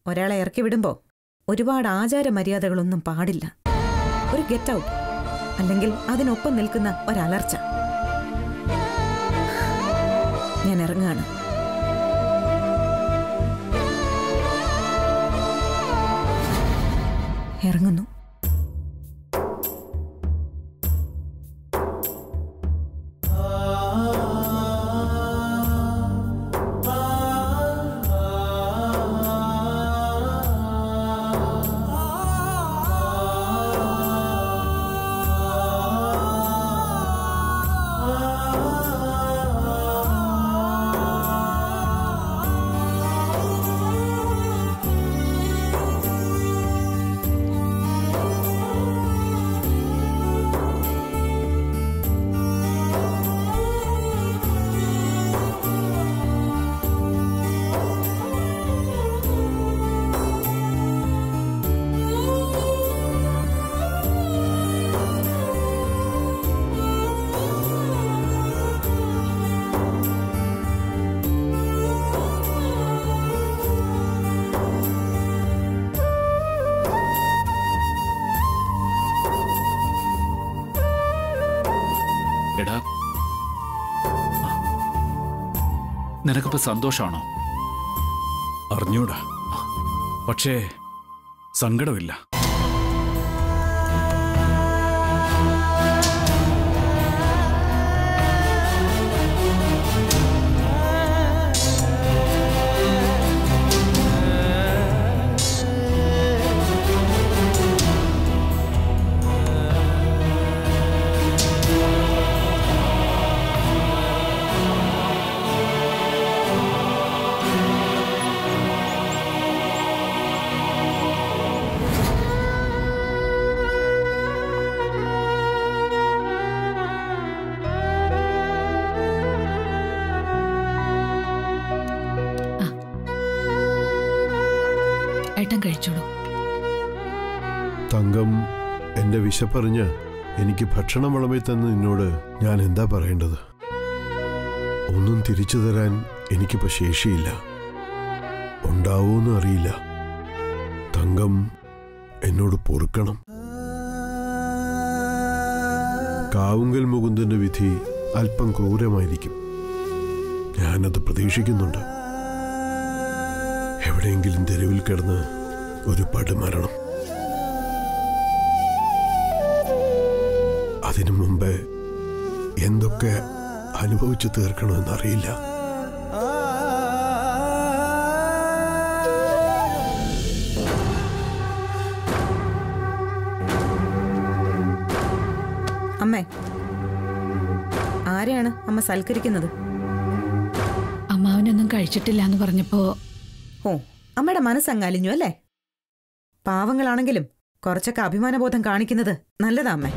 ഒരാളെ ഇറക്കി വിടുമ്പോ ഒരുപാട് ആചാര മര്യാദകളൊന്നും പാടില്ല ഒരു ഗെറ്റ് ഔട്ട് അല്ലെങ്കിൽ അതിനൊപ്പം നിൽക്കുന്ന ഒരലർച്ച ഞാൻ ഇറങ്ങാണ് ഇറങ്ങുന്നു എടാ നിനക്കിപ്പോ സന്തോഷമാണോ അറിഞ്ഞൂടാ പക്ഷേ സങ്കടമില്ല ഏട്ടൻ കഴിച്ചോളൂ തങ്കം എന്റെ വിശപ്പറിഞ്ഞ് എനിക്ക് ഭക്ഷണം വിളമ്പി തന്ന നിന്നോട് ഞാൻ എന്താ പറയേണ്ടത് ഒന്നും തിരിച്ചു തരാൻ എനിക്കിപ്പോ ശേഷിയില്ല ഉണ്ടാവൂന്നും അറിയില്ല തങ്കം എന്നോട് പൊറുക്കണം കാവുങ്കൽ മുകുന്ദന്റെ വിധി അല്പം ക്രൂരമായിരിക്കും ഞാനത് പ്രതീക്ഷിക്കുന്നുണ്ട് എവിടെയെങ്കിലും തെരുവിൽ കിടന്ന് ഒരു പടുമരണം അതിനു മുമ്പേ എന്തൊക്കെ അനുഭവിച്ചു തീർക്കണമെന്നറിയില്ല അമ്മേ ആരെയാണ് അമ്മ സൽക്കരിക്കുന്നത് അമ്മാവനൊന്നും കഴിച്ചിട്ടില്ല എന്ന് പറഞ്ഞപ്പോ ഓ അമ്മയുടെ മനസ്സങ്ങാലിഞ്ഞു അല്ലേ പാവങ്ങളാണെങ്കിലും കുറച്ചൊക്കെ അഭിമാനബോധം കാണിക്കുന്നത് നല്ലതാ അമ്മേ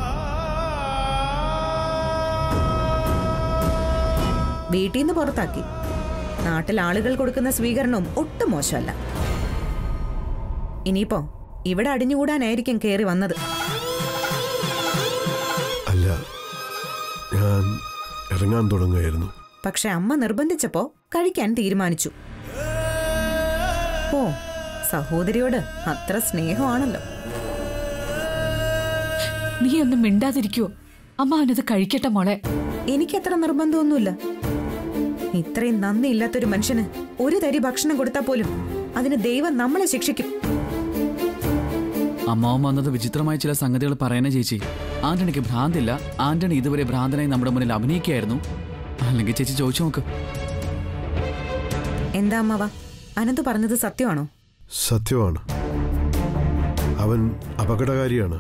വീട്ടിൽ നിന്ന് പുറത്താക്കി നാട്ടിൽ ആളുകൾ കൊടുക്കുന്ന സ്വീകരണവും ഒട്ടും മോശമല്ല ഇനിയിപ്പോ ഇവിടെ അടിഞ്ഞുകൂടാനായിരിക്കും കയറി വന്നത് അല്ല ഞാൻ ഇറങ്ങാൻ തുടങ്ങുകയായിരുന്നു പക്ഷെ അമ്മ നിർബന്ധിച്ചപ്പോ കഴിക്കാൻ തീരുമാനിച്ചു ഓ സഹോദരിയോട് അത്ര സ്നേഹമാണല്ലോ നീ ഒന്നും മിണ്ടാതിരിക്കുവോ അമ്മാവനത് കഴിക്കട്ടെ മോളെ എനിക്കത്ര നിർബന്ധമൊന്നുമില്ല ഇത്രയും നന്ദിയില്ലാത്തൊരു മനുഷ്യന് ഒരു തരി ഭക്ഷണം കൊടുത്താൽ പോലും അതിന് ദൈവം നമ്മളെ ശിക്ഷിക്കും അമ്മാവൻ വന്നത് വിചിത്രമായ ചില സംഗതികൾ പറയണേ ചേച്ചി ആന്റണിക്ക് ഭ്രാന്തില്ല ആന്റണി ഇതുവരെ ഭ്രാന്തനായി നമ്മുടെ മുന്നിൽ അഭിനയിക്കുകയായിരുന്നു അല്ലെങ്കിൽ ചേച്ചി ചോദിച്ചു നോക്ക് എന്താ അമ്മാവ അനന്ത് പറഞ്ഞത് സത്യമാണോ സത്യമാണ് അവൻ അപകടകാരിയാണ്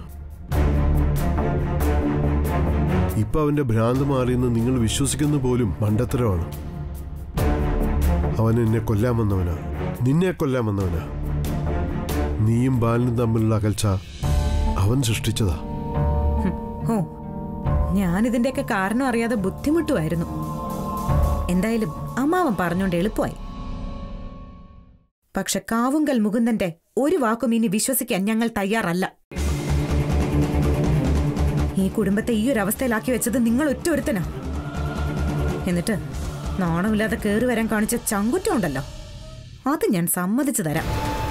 ഇപ്പൊ അവന്റെ ഭ്രാന്ത് മാറിയെന്ന് നിങ്ങൾ വിശ്വസിക്കുന്ന പോലും മണ്ടത്തരമാണ് അവൻ എന്നെ കൊല്ലാൻ വന്നവനാ നിന്നെ കൊല്ലാൻ വന്നവനാ നീയും ബാലനും തമ്മിലുള്ള അകൽച്ച അവൻ സൃഷ്ടിച്ചതാ ഹും, ഓ ഞാനിതിന്റെയൊക്കെ കാരണം അറിയാതെ ബുദ്ധിമുട്ടുമായിരുന്നു എന്തായാലും അമ്മാവൻ പറഞ്ഞോണ്ട് എളുപ്പമായി പക്ഷെ കാവുങ്കൽ മുകുന്ദന്റെ ഒരു വാക്കും ഇനി വിശ്വസിക്കാൻ ഞങ്ങൾ തയ്യാറല്ല ഈ കുടുംബത്തെ ഈ ഒരു അവസ്ഥയിലാക്കി വെച്ചത് നിങ്ങൾ ഒറ്റ ഒരുത്തനാ എന്നിട്ട് നാണമില്ലാതെ കയറി വരാൻ കാണിച്ച ചങ്കുറ്റം ഉണ്ടല്ലോ അത് ഞാൻ സമ്മതിച്ചു തരാം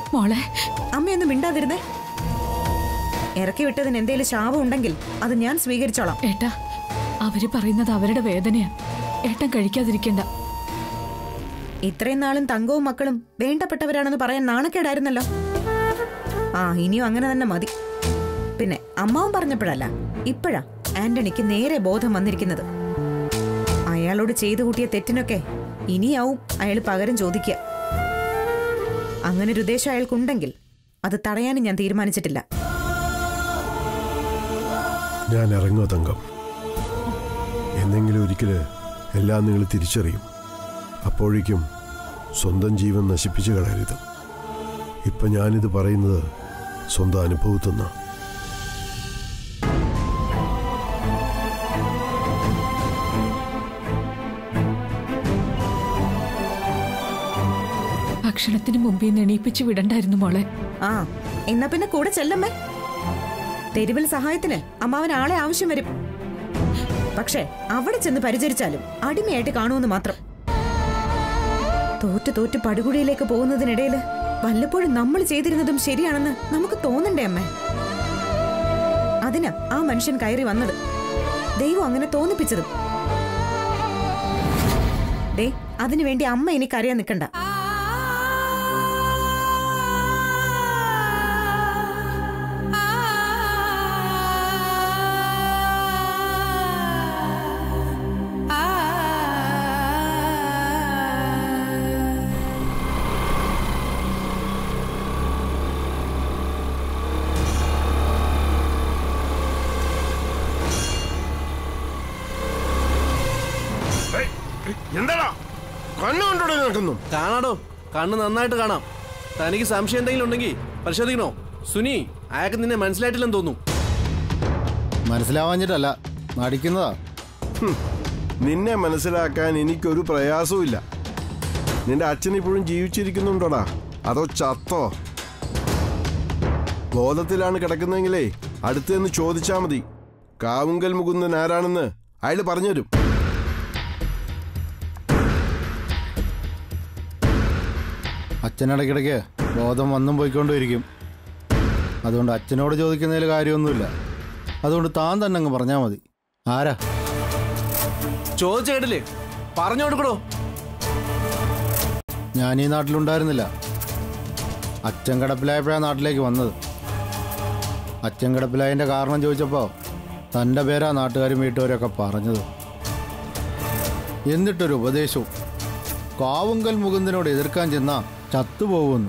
മോളെ അമ്മയൊന്നും മിണ്ടാതിരുന്നേ ഇറക്കി വിട്ടതിന് എന്തേലും ശാപം ഉണ്ടെങ്കിൽ അത് ഞാൻ സ്വീകരിച്ചോളാം ഏട്ടാ അവര് പറയുന്നത് അവരുടെ വേദനയാ ഏട്ടൻ കഴിക്കാതിരിക്കണ്ട ഇത്രയും നാളും തങ്കവും മക്കളും വേണ്ടപ്പെട്ടവരാണെന്ന് പറയാൻ നാണക്കേടായിരുന്നല്ലോ ആ ഇനിയും അങ്ങനെ തന്നെ മതി പിന്നെ അമ്മാവും പറഞ്ഞപ്പോഴല്ല ഇപ്പോഴാ ആന്റണിക്ക് നേരെ ബോധം വന്നിരിക്കുന്നത് അയാളോട് ചെയ്തു കൂട്ടിയ തെറ്റിനൊക്കെ ഇനിയാവും അയാൾ പകരം ചോദിക്കുക അങ്ങനെ ഒരു ഉദ്ദേശം അയാൾക്കുണ്ടെങ്കിൽ അത് തടയാനും ഞാൻ തീരുമാനിച്ചിട്ടില്ല ഞാൻ ഇറങ്ങുക തങ്കം എന്നെങ്കിലും ഒരിക്കല് എല്ലാം നിങ്ങൾ തിരിച്ചറിയും അപ്പോഴേക്കും സ്വന്തം ജീവൻ നശിപ്പിച്ചു കളയരുത് ഇപ്പൊ ഞാനിത് പറയുന്നത് സ്വന്തം അനുഭവത്തിൽ നിന്നാ ഭക്ഷണത്തിന് മുമ്പേ നെണീപ്പിച്ച് വിടണ്ടായിരുന്നു മോളെ ആ എന്നാ പിന്നെ കൂടെ ചെല്ലമ്മേ തെരുവിൽ സഹായത്തിന് അമ്മാവൻ ആളെ ആവശ്യം വരും പക്ഷേ അവിടെ ചെന്ന് പരിചരിച്ചാലും അടിമയായിട്ട് കാണുമെന്ന് മാത്രം തോറ്റു തോറ്റു പടുകുഴിയിലേക്ക് പോകുന്നതിനിടയില് വല്ലപ്പോഴും നമ്മൾ ചെയ്തിരുന്നതും ശരിയാണെന്ന് നമുക്ക് തോന്നണ്ടേ അമ്മേ അതിനാ ആ മനുഷ്യൻ കയറി വന്നത് ദൈവം അങ്ങനെ തോന്നിപ്പിച്ചതും ദേ അതിനു വേണ്ടി അമ്മ ഇനി കരയാൻ നിൽക്കണ്ട എന്താടാ കണ്ണുകൊണ്ടോടെ നിൽക്കുന്നു കാണാടോ കണ്ണ് നന്നായിട്ട് കാണാം തനിക്ക് സംശയം എന്തെങ്കിലും ഉണ്ടെങ്കിൽ പരിശോധിക്കണോ സുനി അയാൾക്ക് നിന്നെ മനസ്സിലായിട്ടില്ലെന്ന് തോന്നുന്നു മനസ്സിലാവാഞ്ഞിട്ടല്ല നടിക്കുന്നതാ നിന്നെ മനസ്സിലാക്കാൻ എനിക്കൊരു പ്രയാസവും നിന്റെ അച്ഛൻ ഇപ്പോഴും ജീവിച്ചിരിക്കുന്നുണ്ടോടാ അതോ ചത്തോ ബോധത്തിലാണ് കിടക്കുന്നതെങ്കിലേ അടുത്ത് നിന്ന് ചോദിച്ചാ മതി കാവുങ്കൽ മുകുന്ദൻ ആരാണെന്ന് അയാൾ പറഞ്ഞുതരും അച്ഛനിടയ്ക്കിടയ്ക്ക് ബോധം വന്നും പോയിക്കൊണ്ടിരിക്കും അതുകൊണ്ട് അച്ഛനോട് ചോദിക്കുന്നതിൽ കാര്യമൊന്നുമില്ല അതുകൊണ്ട് താൻ തന്നെ അങ്ങ് പറഞ്ഞാൽ മതി ആരാ ചോദിച്ച കേട്ടില്ലേ പറഞ്ഞു കൊടുക്കണോ ഞാൻ ഈ നാട്ടിലുണ്ടായിരുന്നില്ല അച്ഛൻ കിടപ്പിലായപ്പോഴാണ് നാട്ടിലേക്ക് വന്നത് അച്ഛൻ കിടപ്പിലായതിൻ്റെ കാരണം ചോദിച്ചപ്പോൾ തൻ്റെ പേരാ നാട്ടുകാരും വീട്ടുകാരൊക്കെ പറഞ്ഞത് എന്നിട്ടൊരു ഉപദേശവും കാവുങ്കൽ മുകുന്ദനോട് എതിർക്കാൻ ചെന്നാ ചത്തുപോകുമെന്ന്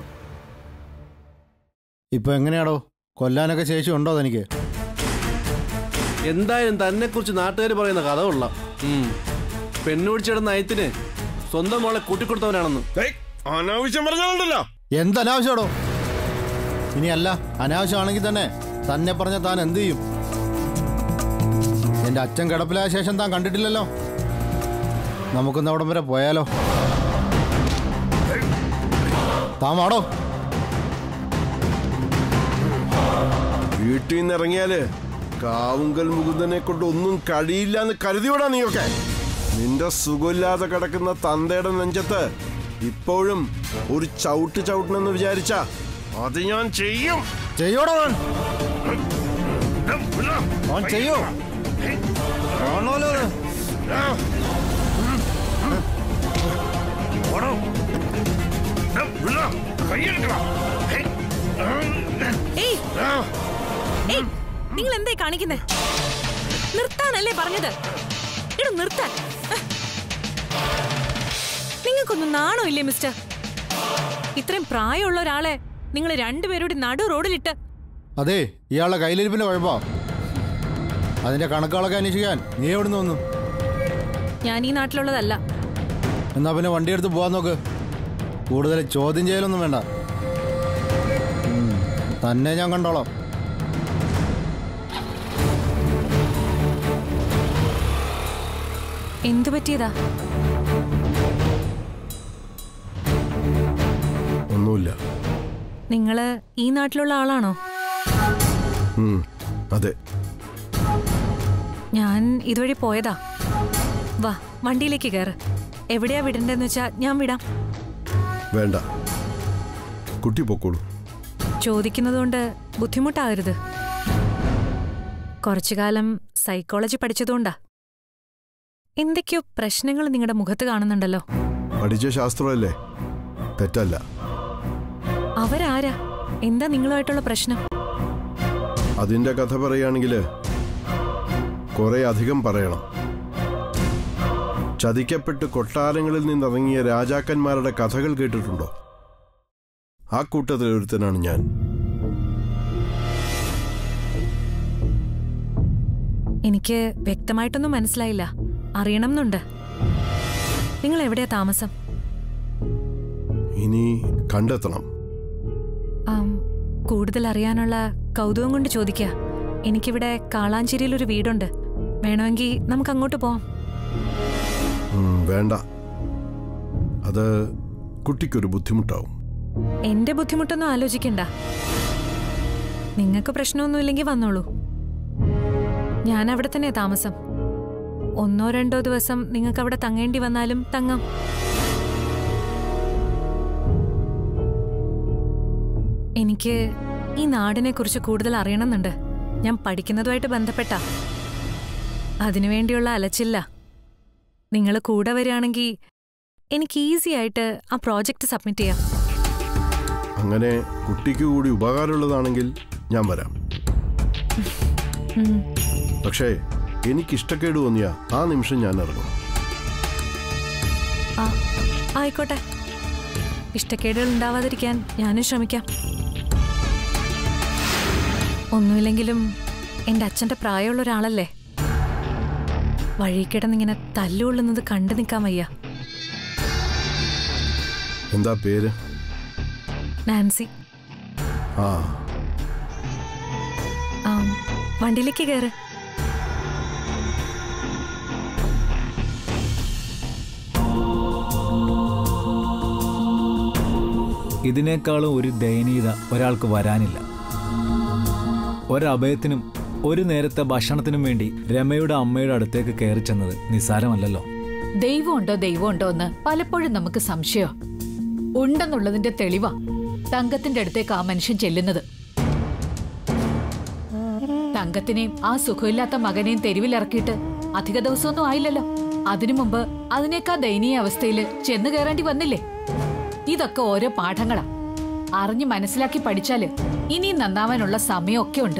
ഇപ്പൊ എങ്ങനെയാടോ കൊല്ലാനൊക്കെ ശേഷി ഉണ്ടോ തനിക്ക് എന്തായാലും തന്നെ കുറിച്ച് നാട്ടുകാർ പറയുന്ന കഥ കൊള്ളാം ഉം. പെണ്ണുപിടിച്ചിടുന്ന നയത്തിന് സ്വന്തം മോളെ കൂട്ടിക്കൊടുത്തവനാണെന്ന് അനാവശ്യം പറഞ്ഞാലുണ്ടല്ലോ എന്തനാവശ്യമാടോ ഇനിയല്ല അനാവശ്യമാണെങ്കിൽ തന്നെ തന്നെ പറഞ്ഞ താൻ എന്ത് ചെയ്യും എന്റെ അച്ഛൻ കിടപ്പിലായ ശേഷം താൻ കണ്ടിട്ടില്ലല്ലോ നമുക്കൊന്ന് അവിടം വരെ പോയാലോ താൻ വാടോ വീട്ടിൽ നിന്ന് ഇറങ്ങിയാല് കാവുങ്കൽ മുകുന്ദനെ കൊണ്ട് ഒന്നും കഴിയില്ല എന്ന് കരുതിയോടാ നീയൊക്കെ നിന്റെ സുഖമില്ലാതെ കിടക്കുന്ന തന്തയുടെ നെഞ്ചത്ത് ഇപ്പോഴും ഒരു ചവിട്ട് ചവിട്ടണമെന്ന് വിചാരിച്ച അത് ഞാൻ ചെയ്യും ചെയ്യോടോ താൻ അവൻ ചെയ്യോ കാണുമല്ലോ അത്. ഏയ് ഏയ് നിങ്ങൾ എന്തായി കാണിക്കുന്നേ നിർത്താനല്ലേ പറഞ്ഞത് ഇട നിർത്താൻ അഹ്. നിങ്ങൾക്കൊന്നും നാണോ ഇല്ലേ മിസ്റ്റർ ഇത്രയും പ്രായമുള്ള ഒരാളെ നിങ്ങൾ രണ്ടുപേരോട് നടു റോഡിലിട്ട് അതെ ഇയാളുടെ കയ്യിലിരിപ്പിന്റെ കുഴപ്പമോ അതിന്റെ കണക്കുകളൊക്കെ അന്വേഷിക്കാൻ നീ എവിടുന്ന് വന്നു ഞാൻ ഈ നാട്ടിലുള്ളതല്ല എന്നാ പിന്നെ വണ്ടി എടുത്ത് പോവാൻ നോക്ക് കൂടുതൽ ചോദ്യം ചെയ്യലൊന്നും വേണ്ട ഉം, തന്നെ ഞാൻ കണ്ടോളാം എന്തു പറ്റിയതാ ഒന്നുമില്ല നിങ്ങള് ഈ നാട്ടിലുള്ള ആളാണോ ഉം, അതെ ഞാൻ ഇതുവഴി പോയതാ വാ വണ്ടിയിലേക്ക് കയറ് എവിടെയാ വിടണ്ടെന്ന് വെച്ചാ ഞാൻ വിടാം വേണ്ട കുട്ടി പൊക്കോളൂ ചോദിക്കുന്നതുകൊണ്ട് ബുദ്ധിമുട്ടാകരുത് കുറച്ചു കാലം സൈക്കോളജി പഠിച്ചതുകൊണ്ടാ എന്തൊക്കെയോ പ്രശ്നങ്ങൾ നിങ്ങളുടെ മുഖത്ത് കാണുന്നുണ്ടല്ലോ പഠിച്ച ശാസ്ത്രമല്ലേ തെറ്റല്ല അവരാരാ എന്താ നിങ്ങളുമായിട്ടുള്ള പ്രശ്നം അതിന്റെ കഥ പറയുകയാണെങ്കിൽ കുറെ അധികം പറയണം ചതിക്കപ്പെട്ട് കൊട്ടാരങ്ങളിൽ നിന്നിറങ്ങിയ രാജാക്കന്മാരുടെ കഥകൾ കേട്ടിട്ടുണ്ടോ ആ കൂട്ടത്തിൽ ഒരുത്തനാണ് ഞാൻ എനിക്ക് വ്യക്തമായിട്ടൊന്നും മനസ്സിലായില്ല അറിയണം എന്നുണ്ട് നിങ്ങൾ എവിടെയാ താമസം ഇനി കണ്ടെത്തണം ആം, കൂടുതൽ അറിയാനുള്ള കൗതുകം കൊണ്ട് ചോദിക്കുക എനിക്കിവിടെ കാളാഞ്ചേരിയിൽ ഒരു വീടുണ്ട് വേണമെങ്കിൽ നമുക്ക് അങ്ങോട്ട് പോവാം ഉം, വേണ്ട അത് കുട്ടിക്കൊരു ബുദ്ധിമുട്ടാവും എന്റെ ബുദ്ധിമുട്ടൊന്നും ആലോചിക്കണ്ട നിങ്ങൾക്ക് പ്രശ്നമൊന്നുമില്ലെങ്കിൽ വന്നോളൂ ഞാൻ അവിടെ തന്നെ താമസം ഒന്നോ രണ്ടോ ദിവസം നിങ്ങൾക്ക് അവിടെ തങ്ങേണ്ടി വന്നാലും തങ്ങാം എനിക്ക് ഈ നാടിനെ കുറിച്ച് കൂടുതൽ അറിയണമെന്നുണ്ട് ഞാൻ പഠിക്കുന്നതുമായിട്ട് ബന്ധപ്പെട്ട അതിനുവേണ്ടിയുള്ള അലച്ചില്ല നിങ്ങൾ കൂടെ വരികയാണെങ്കിൽ എനിക്ക് ഈസി ആയിട്ട് ആ പ്രോജക്റ്റ് സബ്മിറ്റ് ചെയ്യാം അങ്ങനെ കുട്ടിക്ക് കൂടി ഉപകാരമുള്ളതാണെങ്കിൽ ഞാൻ വരാം ഉം. പക്ഷേ എനിക്ക് ഇഷ്ടക്കേട് തോന്നിയ ആ നിമിഷം ഞാൻ ഇറങ്ങും ആ ആയിക്കോട്ടെ ഇഷ്ടക്കേടുകൾ ഉണ്ടാവാതിരിക്കാൻ ഞാനും ശ്രമിക്കാം ഒന്നുമില്ലെങ്കിലും എൻ്റെ അച്ഛൻ്റെ പ്രായമുള്ള ഒരാളല്ലേ വഴി കിടന്നിങ്ങനെ തല്ലുകൊള്ളുന്നത് കണ്ടു നിൽക്കാൻ വയ്യ എന്താ പേര് നാൻസി ആ ആ വണ്ടിയിലേക്ക് കയറ് ഇതിനേക്കാളും ഒരു ദയനീയത ഒരാൾക്ക് വരാനില്ല ഒരഭയത്തിനും ഒരു നേരത്തെ ഭക്ഷണത്തിനും വേണ്ടി രമയുടെ അമ്മയുടെ അടുത്തേക്ക് കയറി ചെന്നത് നിസ്സാരമല്ലല്ലോ ദൈവമുണ്ടോ ദൈവമുണ്ടോ എന്ന് പലപ്പോഴും നമുക്ക് സംശയം ഉണ്ടെന്നുള്ളതിന്റെ തെളിവാ തങ്കത്തിന്റെ അടുത്തേക്ക് ആ മനുഷ്യൻ ചെല്ലുന്നത് തങ്കത്തിനെയും ആ സുഖമില്ലാത്ത മകനെയും തെരുവിലിറക്കിയിട്ട് അധിക ദിവസമൊന്നും ആയില്ലല്ലോ അതിനു മുമ്പ് അതിനേക്കാൾ ദയനീയ അവസ്ഥയിൽ ചെന്നു കയറേണ്ടി വന്നില്ലേ ഇതൊക്കെ ഓരോ പാഠങ്ങളാ അറിഞ്ഞു മനസ്സിലാക്കി പഠിച്ചാല് ഇനിയും നന്നാവാനുള്ള സമയമൊക്കെ ഉണ്ട്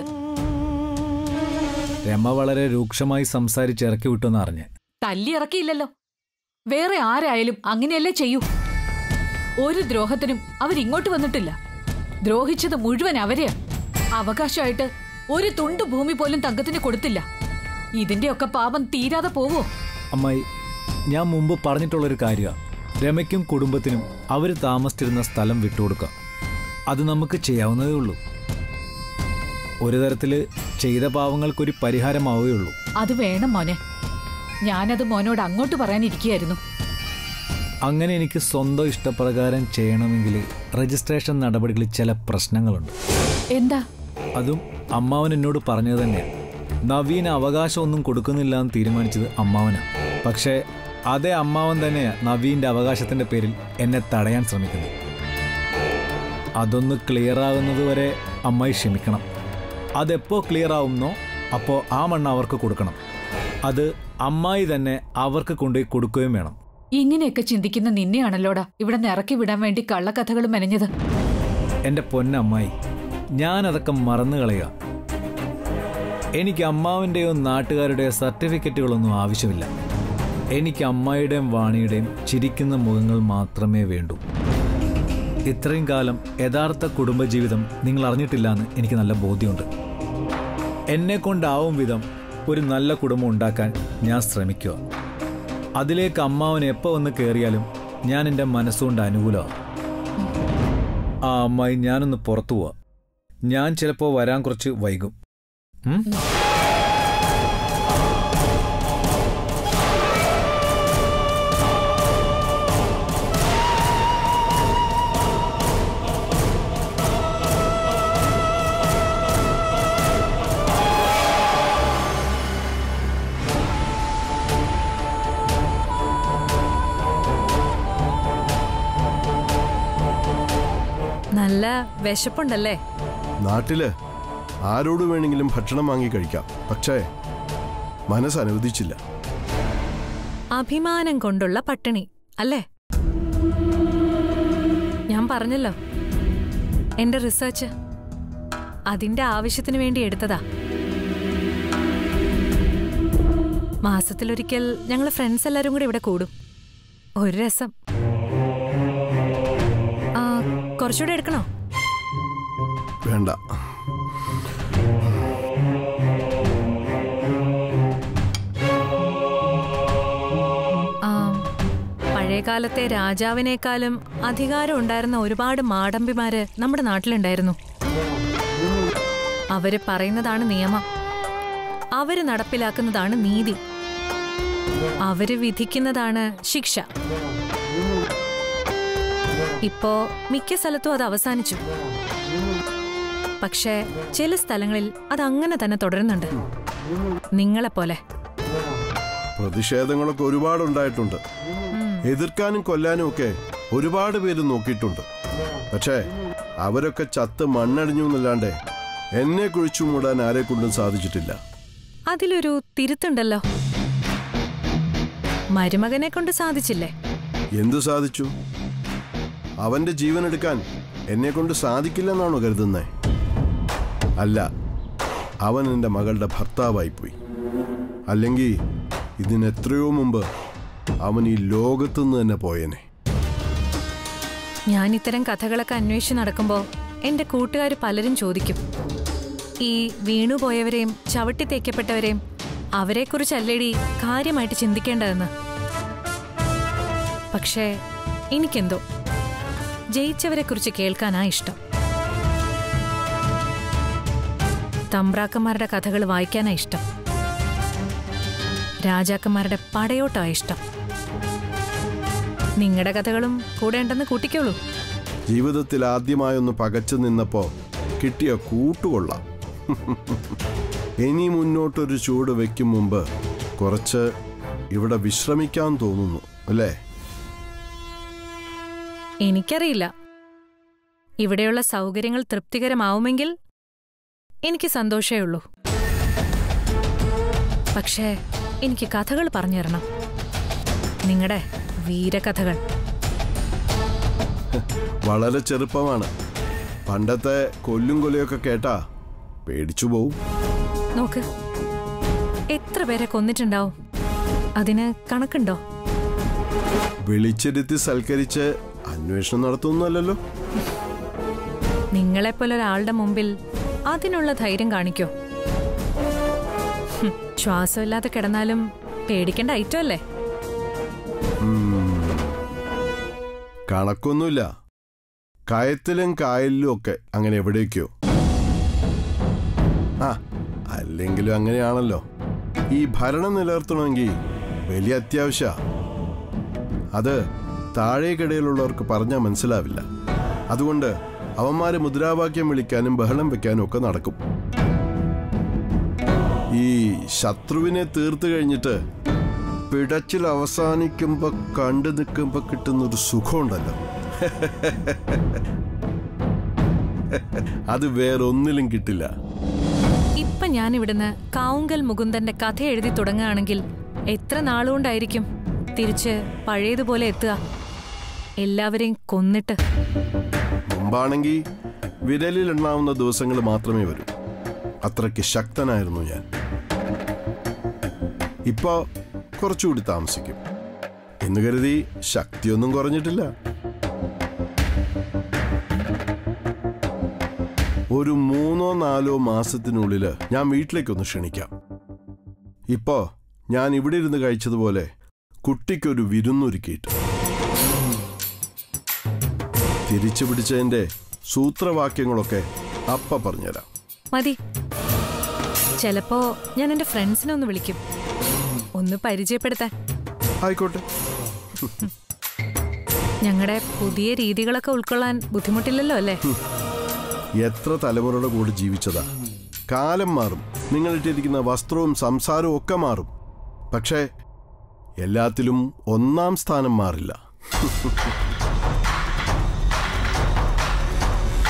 രമ വളരെ രൂക്ഷമായി സംസാരിച്ച് ഇറക്കി വിട്ടെന്ന് അറിഞ്ഞ് തല്ലിയിറക്കിയില്ലല്ലോ വേറെ ആരായാലും അങ്ങനെയല്ലേ ചെയ്യൂ ഒരു ദ്രോഹത്തിനും അവരിങ്ങോട്ട് വന്നിട്ടില്ല ദ്രോഹിച്ചത് മുഴുവൻ അവരെയാ അവകാശമായിട്ട് ഒരു തുണ്ട് ഭൂമി പോലും തങ്കത്തിന് കൊടുത്തില്ല ഇതിന്റെയൊക്കെ പാപം തീരാതെ പോവോ അമ്മായി ഞാൻ മുമ്പ് പറഞ്ഞിട്ടുള്ളൊരു കാര്യമാണ് രമയ്ക്കും കുടുംബത്തിനും അവർ താമസിച്ചിരുന്ന സ്ഥലം വിട്ടുകൊടുക്കാം അത് നമുക്ക് ചെയ്യാവുന്നതേ ഉള്ളൂ ഒരു തരത്തില് ചെയ്ത പാവങ്ങൾക്കൊരു പരിഹാരമാവുകയുള്ളൂ അത് വേണം മോനെ ഞാനത് മോനോട് അങ്ങോട്ട് പറയാനിരിക്കുകയായിരുന്നു അങ്ങനെ എനിക്ക് സ്വന്തം ഇഷ്ടപ്രകാരം ചെയ്യണമെങ്കിൽ രജിസ്ട്രേഷൻ നടപടികളിൽ ചില പ്രശ്നങ്ങളുണ്ട് എന്താ അതും അമ്മാവൻ എന്നോട് പറഞ്ഞത് തന്നെയാണ് നവീന് അവകാശമൊന്നും കൊടുക്കുന്നില്ല എന്ന് തീരുമാനിച്ചത് അമ്മാവനാണ് പക്ഷേ അതേ അമ്മാവൻ തന്നെയാണ് നവീൻ്റെ അവകാശത്തിൻ്റെ പേരിൽ എന്നെ തടയാൻ ശ്രമിക്കുന്നത് അതൊന്ന് ക്ലിയർ ആകുന്നത് വരെ അമ്മായി ക്ഷമിക്കണം അതെപ്പോൾ ക്ലിയർ ആവുന്നോ അപ്പോൾ ആ മണ്ണ് അവർക്ക് കൊടുക്കണം അത് അമ്മായി തന്നെ അവർക്ക് കൊണ്ടുപോയി കൊടുക്കുകയും വേണം ഇങ്ങനെയൊക്കെ ചിന്തിക്കുന്ന നിന്നെയാണല്ലോടാ ഇവിടെ നിന്ന് ഇറക്കി വിടാൻ വേണ്ടി കള്ളക്കഥകൾ മെനഞ്ഞത് എൻ്റെ പൊന്നമ്മായി ഞാനതൊക്കെ മറന്നു കളയുക എനിക്ക് അമ്മാവിൻ്റെയോ നാട്ടുകാരുടെയോ സർട്ടിഫിക്കറ്റുകളൊന്നും ആവശ്യമില്ല എനിക്ക് അമ്മായിയുടെയും വാണിയുടെയും ചിരിക്കുന്ന മുഖങ്ങൾ മാത്രമേ വേണ്ടൂ ഇത്രയും കാലം യഥാർത്ഥ കുടുംബജീവിതം നിങ്ങൾ അറിഞ്ഞിട്ടില്ല എന്ന് എനിക്ക് നല്ല ബോധ്യമുണ്ട് എന്നെ കൊണ്ടാവും വിധം ഒരു നല്ല കുടുംബം ഉണ്ടാക്കാൻ ഞാൻ ശ്രമിക്കുക അതിലേക്ക് അമ്മാവൻ എപ്പോൾ വന്ന് കയറിയാലും ഞാൻ എൻ്റെ മനസ്സുകൊണ്ട് അനുകൂലമാണ് ആ അമ്മായി ഞാനൊന്ന് പുറത്തു പോവാ ഞാൻ ചിലപ്പോൾ വരാൻ കുറച്ച് വൈകും ഉം? നല്ല വിശപ്പുണ്ടല്ലേ നാട്ടില് ആരോട് വേണമെങ്കിലും ഭക്ഷണം വാങ്ങി കഴിക്കാം പക്ഷേ മനസ്സ് അനുവദിച്ചില്ല അഭിമാനം കൊണ്ടുള്ള പട്ടിണി അല്ലേ ഞാൻ പറഞ്ഞല്ലോ എന്റെ റിസർച്ച് അതിന്റെ ആവശ്യത്തിന് വേണ്ടി എടുത്തതാ മാസത്തിലൊരിക്കൽ ഞങ്ങൾ ഫ്രണ്ട്സ് എല്ലാരും കൂടി ഇവിടെ കൂടും ഒരു രസം ആ, കുറച്ചുകൂടെ എടുക്കണോ വേണ്ട ആ, പഴയകാലത്തെ രാജാവിനേക്കാളും അധികാരം ഉണ്ടായിരുന്ന ഒരുപാട് മാടമ്പിമാര് നമ്മുടെ നാട്ടിലുണ്ടായിരുന്നു അവര് പറയുന്നതാണ് നിയമം അവര് നടപ്പിലാക്കുന്നതാണ് നീതി അവര് വിധിക്കുന്നതാണ് ശിക്ഷ ഇപ്പോ മിക്ക സ്ഥലത്തും അത് അവസാനിച്ചു പക്ഷേ ചില സ്ഥലങ്ങളിൽ അത് അങ്ങനെ തന്നെ തുടരുന്നുണ്ട് നിങ്ങളെപ്പോലെ പ്രതിഷേധങ്ങളൊക്കെ ഒരുപാട് ഉണ്ടായിട്ടുണ്ട് എതിർക്കാനും കൊല്ലാനും ഒക്കെ ഒരുപാട് പേര് നോക്കിയിട്ടുണ്ട് പക്ഷേ അവരൊക്കെ ചത്ത് മണ്ണടിഞ്ഞു എന്നല്ലാണ്ട് എന്നെ കുഴിച്ചു മൂടാൻ ആരെ കൊണ്ടും സാധിച്ചിട്ടില്ല അതിലൊരു തിരുത്തുണ്ടല്ലോ മരുമകനെ കൊണ്ട് സാധിച്ചില്ലേ എന്തു സാധിച്ചു അവന്റെ ജീവൻ എടുക്കാൻ എന്നെ കൊണ്ട് സാധിക്കില്ലെന്നാണോ കരുതുന്നേ അല്ല അവൻ എൻ്റെ മകളുടെ ഭർത്താവായിപ്പോയി അല്ലെങ്കിൽ ഇതിനെത്രയോ മുമ്പ് അവൻ ഈ ലോകത്തുനിന്ന് തന്നെ പോയേനെ ഞാൻ ഇത്തരം കഥകളൊക്കെ അന്വേഷിച്ച് നടക്കുമ്പോൾ എന്റെ കൂട്ടുകാർ പലരും ചോദിക്കും ഈ വീണുപോയവരെയും ചവിട്ടി തേക്കപ്പെട്ടവരെയും അവരെക്കുറിച്ചല്ലേടി കാര്യമായിട്ട് ചിന്തിക്കേണ്ടതെന്ന് പക്ഷേ എനിക്കെന്തോ ജയിച്ചവരെക്കുറിച്ച് കേൾക്കാനാ ഇഷ്ടം തമ്പ്രാക്കന്മാരുടെ കഥകൾ വായിക്കാനാ ഇഷ്ടം രാജാക്കന്മാരുടെ പടയോട്ടാ ഇഷ്ടം നിങ്ങളുടെ കഥകളും കൂടെ ഉണ്ടെന്ന് കൂട്ടിക്കോളൂ ജീവിതത്തിൽ ആദ്യമായൊന്ന് പകച്ചു നിന്നപ്പോ കിട്ടിയ കൂട്ടുകൊള്ളാം ഇനി മുന്നോട്ടൊരു ചൂട് വെക്കും മുമ്പ് കുറച്ച് ഇവിടെ വിശ്രമിക്കാൻ തോന്നുന്നു അല്ലേ എനിക്കറിയില്ല ഇവിടെയുള്ള സൗകര്യങ്ങൾ തൃപ്തികരമാവുമെങ്കിൽ എനിക്ക് സന്തോഷമേ ഉള്ളൂ പക്ഷേ എനിക്ക് കഥകൾ പറഞ്ഞു തരണം നിങ്ങളുടെ വീരകഥകൾ വളരെ ചെറുപ്പമാണ് പണ്ടത്തെ കൊല്ലും കൊലയൊക്കെ കേട്ടാ പേടിച്ചു പോവും നോക്ക് എത്ര പേരെ കൊന്നിട്ടുണ്ടാവും അതിന് കണക്കുണ്ടോ വിളിച്ചിരുത്തി സൽക്കരിച്ച് അന്വേഷണം നടത്തുന്നല്ലോ നിങ്ങളെപ്പോലെ ഒരാളുടെ മുമ്പിൽ അതിനുള്ള ധൈര്യം കാണിക്കോ ഹും, ശ്വാസമില്ലാതെ കിടന്നാലും പേടിക്കേണ്ട ഐറ്റം അല്ലേ കണക്കൊന്നുമില്ല കയത്തിലും കായലിലും ഒക്കെ അങ്ങനെ എവിടേക്കോ ആ അല്ലെങ്കിലും അങ്ങനെയാണല്ലോ ഈ ഭരണം നിലനിർത്തണമെങ്കിൽ വലിയ അത്യാവശ്യ അത് താഴേക്കിടയിലുള്ളവർക്ക് പറഞ്ഞാൽ മനസ്സിലാവില്ല അതുകൊണ്ട് അവന്മാര് മുദ്രാവാക്യം വിളിക്കാനും ബഹളം വെക്കാനും ഒക്കെ നടക്കും ഈ ശത്രുവിനെ തീർത്തു കഴിഞ്ഞിട്ട് പിടച്ചിൽ അവസാനിക്കുമ്പോ കണ്ടു നിൽക്കുമ്പോ കിട്ടുന്നൊരു സുഖമുണ്ടല്ലോ അത് വേറൊന്നിലും കിട്ടില്ല ഇപ്പൊ ഞാൻ ഇവിടുന്ന് കാവുങ്കൽ മുകുന്ദന്റെ കഥ എഴുതി തുടങ്ങുകയാണെങ്കിൽ എത്ര നാളുകൊണ്ടായിരിക്കും തിരിച്ച് പഴയതുപോലെ എത്തുക എല്ലാവരെയും കൊന്നിട്ട് മുമ്പാണെങ്കിൽ വിരലിൽ എണ്ണാവുന്ന ദിവസങ്ങൾ മാത്രമേ വരൂ അത്രയ്ക്ക് ശക്തനായിരുന്നു ഞാൻ ഇപ്പോ കുറച്ചുകൂടി താമസിക്കും എന്ന് കരുതി ശക്തിയൊന്നും കുറഞ്ഞിട്ടില്ല ഒരു മൂന്നോ നാലോ മാസത്തിനുള്ളിൽ ഞാൻ വീട്ടിലേക്കൊന്ന് ക്ഷണിക്കാം ഇപ്പോ ഞാൻ ഇവിടെ ഇരുന്ന് കഴിച്ചതുപോലെ കുട്ടിക്കൊരു വിരുന്നൊരുക്കിയിട്ട് തിരിച്ചു പിടിച്ചതിന്റെ സൂത്രവാക്യങ്ങളൊക്കെ അപ്പ പറഞ്ഞുതരാം മതി ചിലപ്പോ ഞാൻ എന്റെ ഫ്രണ്ട്സിനെ ഒന്ന് വിളിക്കും ഒന്ന് പരിചയപ്പെടുത്താൻ ആയിക്കോട്ടെ ഞങ്ങളുടെ പുതിയ രീതികളൊക്കെ ഉൾക്കൊള്ളാൻ ബുദ്ധിമുട്ടില്ലല്ലോ അല്ലേ എത്ര തലമുറയുടെ കൂടെ ജീവിച്ചതാ കാലം മാറും നിങ്ങളിട്ടിരിക്കുന്ന വസ്ത്രവും സംസാരവും ഒക്കെ മാറും പക്ഷേ എല്ലാത്തിലും ഒന്നാം സ്ഥാനം മാറില്ല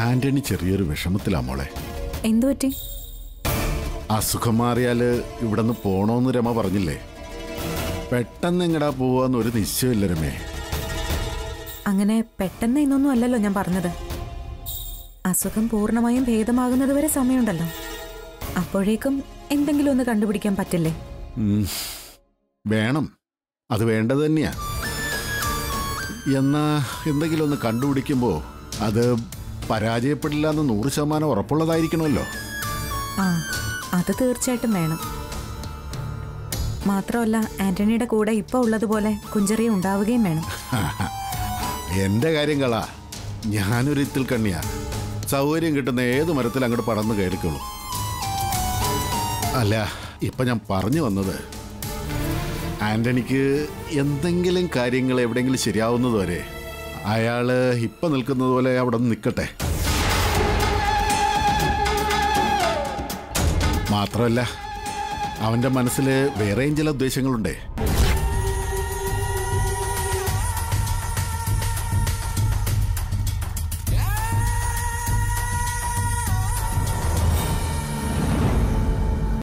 ആന്റണി ചെറിയൊരു വിഷമത്തിലാ മോളെ എന്തു പറ്റി അസുഖം മാറിയാല് ഇവിടെ നിന്ന് പോണോന്ന് രമ പറഞ്ഞില്ലേ പെട്ടെന്ന് എങ്ങടാ പോവാന്ന് ഒരു നിശ്ചയമില്ല രമേ അങ്ങനെ പെട്ടെന്ന് ഇന്നൊന്നും അല്ലല്ലോ ഞാൻ പറഞ്ഞത് അസുഖം പൂർണ്ണമായും ഭേദമാകുന്നത് വരെ സമയമുണ്ടല്ലോ അപ്പോഴേക്കും എന്തെങ്കിലും ഒന്ന് കണ്ടുപിടിക്കാൻ പറ്റില്ലേ ഉം. വേണം അത് വേണ്ടത് തന്നെയാ എന്നാ എന്തെങ്കിലും ഒന്ന് കണ്ടുപിടിക്കുമ്പോൾ അത് പരാജയപ്പെടില്ല എന്ന് നൂറ് ശതമാനം ഉറപ്പുള്ളതായിരിക്കണമല്ലോ ആ അത് തീർച്ചയായിട്ടും വേണം മാത്രമല്ല ആന്റണിയുടെ കൂടെ ഇപ്പൊ ഉള്ളതുപോലെ കുഞ്ചറിയ ഉണ്ടാവുകയും വേണം എന്റെ കാര്യങ്ങളാ ഞാനൊരു ഇത്തിൽ കണ്ണിയാ സൗകര്യം കിട്ടുന്ന ഏത് മരത്തിൽ അങ്ങോട്ട് പടർന്നു കയറിക്കോളൂ അല്ല ഇപ്പൊ ഞാൻ പറഞ്ഞു വന്നത് ആന്റണിക്ക് എന്തെങ്കിലും കാര്യങ്ങൾ എവിടെയെങ്കിലും ശരിയാവുന്നത് വരെ അയാള് ഇപ്പൊ നിൽക്കുന്നത് പോലെ അവിടെ നിന്ന് നിൽക്കട്ടെ മാത്രമല്ല അവന്റെ മനസ്സിൽ വേറെയും ചില ഉദ്ദേശങ്ങളുണ്ടേ